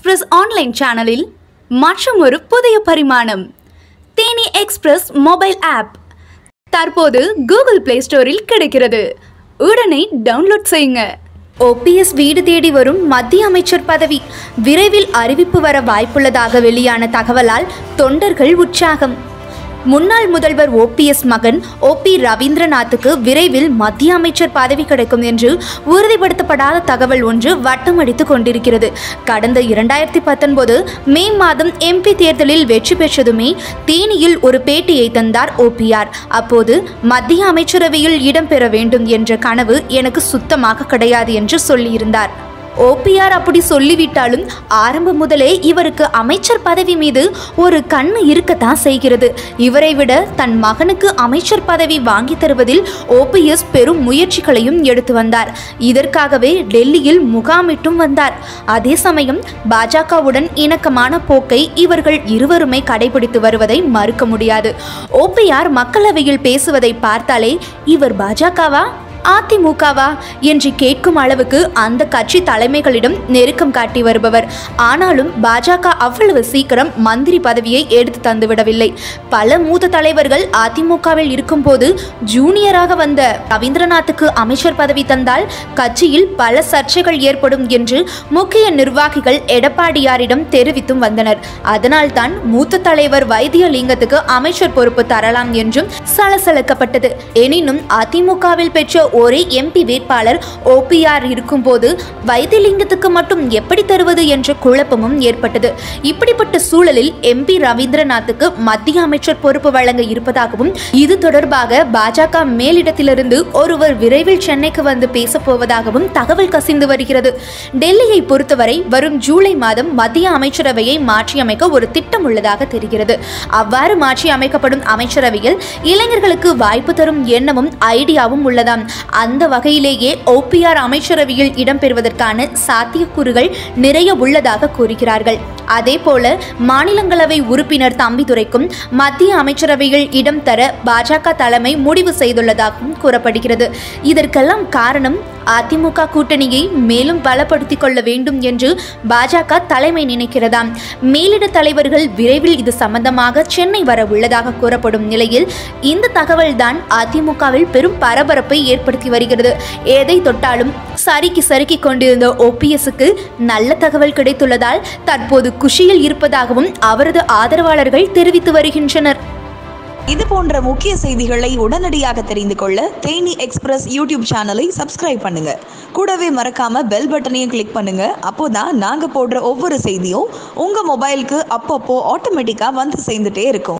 express online சேனலில் மற்றும் ஒரு புதிய பரிமாணம் தேனி எக்ஸ்பிரஸ் மொபைல் ஆப் தற்போது கூகுள் பிளே ஸ்டோரில் கிடைக்கிறது உடனே டவுன்லோட் செய்யுங்க ஓபிஎஸ் வீடு தேடி வரும் மத்திய அமைச்சர் பதவி விரைவில் அறிவிப்பு வர வாய்ப்புள்ளதாக வெளியான தகவலால் தொண்டர்கள் உற்சாகம் முன்னாள் முதல்வர் ஓபிஎஸ் மகன் ஓபி ரவீந்திரநாத்துக்கு விரைவில் மத்திய அமைச்சர் பதவி கிடைக்கும் என்று உறுதிப்படுத்தப்படாத தகவல் ஒன்று வட்டமடித்துக் கொண்டிருக்கிறது கடந்த இரண்டாயிரத்தி பத்தொன்பது மே மாதம் எம்பி தேர்தலில் வெற்றி பெற்றதுமே தேனியில் ஒரு பேட்டியை தந்தார் ஓபிஆர் அப்போது மத்திய அமைச்சரவையில் இடம்பெற வேண்டும் என்ற கனவு எனக்கு சுத்தமாக கிடையாது என்று சொல்லியிருந்தார் ஓபிஆர் அப்படி சொல்லிவிட்டாலும் ஆரம்பம் முதலே இவருக்கு அமைச்சர் பதவி மீது ஒரு கண்ணு இருக்கத்தான் செய்கிறது இவரை விட தன் மகனுக்கு அமைச்சர் பதவி வாங்கி தருவதில் ஓபிஎஸ் பெரும் முயற்சிகளையும் எடுத்து வந்தார் இதற்காகவே டெல்லியில் முகாமிட்டும் வந்தார் அதே சமயம் பாஜகவுடன் இணக்கமான போக்கை இவர்கள் இருவருமே கடைபிடித்து வருவதை மறுக்க முடியாது ஓபிஆர் மக்களவையில் பேசுவதை பார்த்தாலே இவர் பாஜகவா அதிமுகவா என்று கேட்கும் அளவுக்கு அந்த கட்சி தலைமைகளிடம் நெருக்கம் காட்டி வருபவர் ஆனாலும் பாஜக அவ்வளவு சீக்கிரம் மந்திரி பதவியை எடுத்து தந்துவிடவில்லை பல மூத்த தலைவர்கள் அதிமுகவில் இருக்கும்போது ஜூனியராக வந்த ரவீந்திரநாத்துக்கு அமைச்சர் பதவி தந்தால் கட்சியில் பல சர்ச்சைகள் ஏற்படும் என்று முக்கிய நிர்வாகிகள் எடப்பாடியாரிடம் தெரிவித்தும் வந்தனர் அதனால்தான் மூத்த தலைவர் வைத்தியலிங்கத்துக்கு அமைச்சர் பொறுப்பு தரலாம் என்றும் சலசலக்கப்பட்டது எனினும் அதிமுகவில் பெற்ற ஒரே எம்பி வேட்பாளர் ஓபிஆர் இருக்கும்போது வைத்தியலிங்கத்துக்கு மட்டும் எப்படி தருவது என்ற குழப்பமும் ஏற்பட்டது இப்படிப்பட்ட சூழலில் எம்பி ரவீந்திரநாத்துக்கு மத்திய அமைச்சர் பொறுப்பு வழங்க இருப்பதாகவும் இது தொடர்பாக பாஜக மேலிடத்திலிருந்து ஒருவர் விரைவில் சென்னைக்கு வந்து பேசப் போவதாகவும் தகவல் கசிந்து வருகிறது டெல்லியை பொறுத்தவரை வரும் ஜூலை மாதம் மத்திய அமைச்சரவையை மாற்றியமைக்க ஒரு திட்டம் உள்ளதாக தெரிகிறது அவ்வாறு மாற்றி அமைக்கப்படும் அமைச்சரவையில் இளைஞர்களுக்கு வாய்ப்பு தரும் எண்ணமும் ஐடியாவும் உள்ளதாம் அந்த வகையிலேயே ஓபிஆர் அமைச்சரவையில் இடம்பெறுவதற்கான சாத்தியக்கூறுகள் நிறைய உள்ளதாக கூறுகிறார்கள் அதே போல மாநிலங்களவை உறுப்பினர் தம்பிதுரைக்கும் மத்திய அமைச்சரவையில் இடம் தர பாஜக தலைமை முடிவு செய்துள்ளதாகவும் கூறப்படுகிறது இதற்கெல்லாம் காரணம் அதிமுக கூட்டணியை மேலும் பலப்படுத்திக் கொள்ள வேண்டும் என்று பாஜக தலைமை நினைக்கிறதாம் மேலிட தலைவர்கள் விரைவில் இது சம்பந்தமாக சென்னை வர உள்ளதாக கூறப்படும் நிலையில் இந்த தகவல்தான் அதிமுகவில் பெரும் பரபரப்பை ஏற்படுத்தி வருகிறது எதை தொட்டாலும் சறுக்கி சறுக்கி கொண்டிருந்த ஓபிஎஸ்க்கு நல்ல தகவல் கிடைத்துள்ளதால் தற்போது குஷியில் இருப்பதாகவும் அவரது ஆதரவாளர்கள் தெரிவித்து வருகின்றனர் இது போன்ற முக்கிய செய்திகளை உடனடியாக தெரிந்து கொள்ள தேனி எக்ஸ்பிரஸ் யூடியூப் சேனலை சப்ஸ்கிரைப் பண்ணுங்க கூடவே மறக்காம பெல் பட்டனையும் கிளிக் பண்ணுங்க அப்போதான் நாங்க போடுற ஒவ்வொரு செய்தியும் உங்க மொபைலுக்கு அப்பப்போ ஆட்டோமேட்டிக்கா வந்து சேர்ந்துட்டே இருக்கும்